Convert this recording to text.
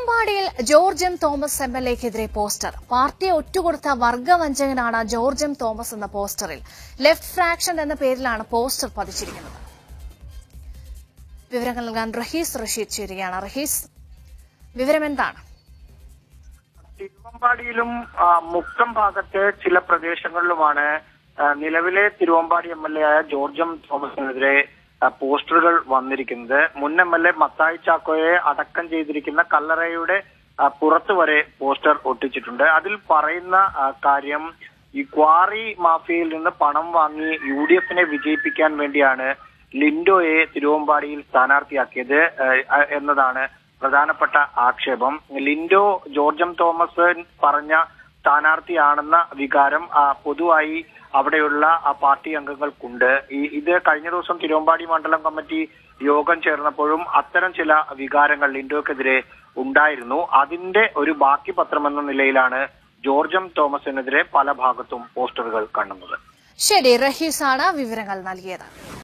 തിരുവമ്പാടിയിൽ George M Thomas M L എക്കെതിരെ poster പാർട്ടിയെ ഒറ്റുകൊടുത്ത വർഗവഞ്ചകനാണ് ജോർജ് എം തോമസ് എന്ന പോസ്റ്ററിൽ ലെഫ്റ്റ് ഫ്രാക്ഷൻ എന്ന പേരിലാണ് പോസ്റ്റർ പതിച്ചിരിക്കുന്നത് വിവരങ്ങൾ നൽകാൻ റഹീസ് റഷീദ് ചേരുകയാണ് റഹീസ് വിവരം എന്താണ് തിരുവമ്പാടിയിലും ആ, മുക്കം ഭാഗത്തെ ചില പ്രദേശങ്ങളിലുമാണ് ആ, നിലവിലെ തിരുവമ്പാടി എം എൽ എ ആയ ജോർജ് എം തോമസിനെതിരെ ആ, പോസ്റ്ററുകൾ വന്നിരിക്കുന്നത് മുൻ എം എൽ എ മത്തായി ചാക്കോയെ അടക്കം ചെയ്തിരിക്കുന്ന കല്ലറയുടെ ആ, പുറത്ത് വരെ പോസ്റ്റർ ഒട്ടിച്ചിട്ടുണ്ട് അതിൽ പറയുന്ന ആ, കാര്യം ഈ ക്വാറി മാഫിയയിൽ നിന്ന് പണം വാങ്ങി യു ഡി എഫിനെ വിജയിപ്പിക്കാൻ വേണ്ടിയാണ് ലിൻഡോയെ തിരുവമ്പാടിയിൽ സ്ഥാനാർത്ഥിയാക്കിയത് ആ, എന്നതാണ് പ്രധാനപ്പെട്ട ആക്ഷേപം ലിൻഡോ ജോർജ് എം തോമസ് പറഞ്ഞ സ്ഥാനാർത്ഥിയാണെന്ന വികാരം ആ, പൊതുവായി അവിടെയുള്ള ആ പാർട്ടി അംഗങ്ങൾക്കുണ്ട് ഈ ഇത് കഴിഞ്ഞ ദിവസം തിരുവമ്പാടി മണ്ഡലം കമ്മിറ്റി യോഗം ചേർന്നപ്പോഴും അത്തരം ചില വികാരങ്ങൾ ലിൻഡോക്കെതിരെ ഉണ്ടായിരുന്നു അതിന്റെ ഒരു ബാക്കി പത്രം എന്ന നിലയിലാണ് ജോർജ് എം തോമസിനെതിരെ പല ഭാഗത്തും പോസ്റ്ററുകൾ കാണുന്നത് ശരി റഹീസാണ് വിവരങ്ങൾ നൽകിയത്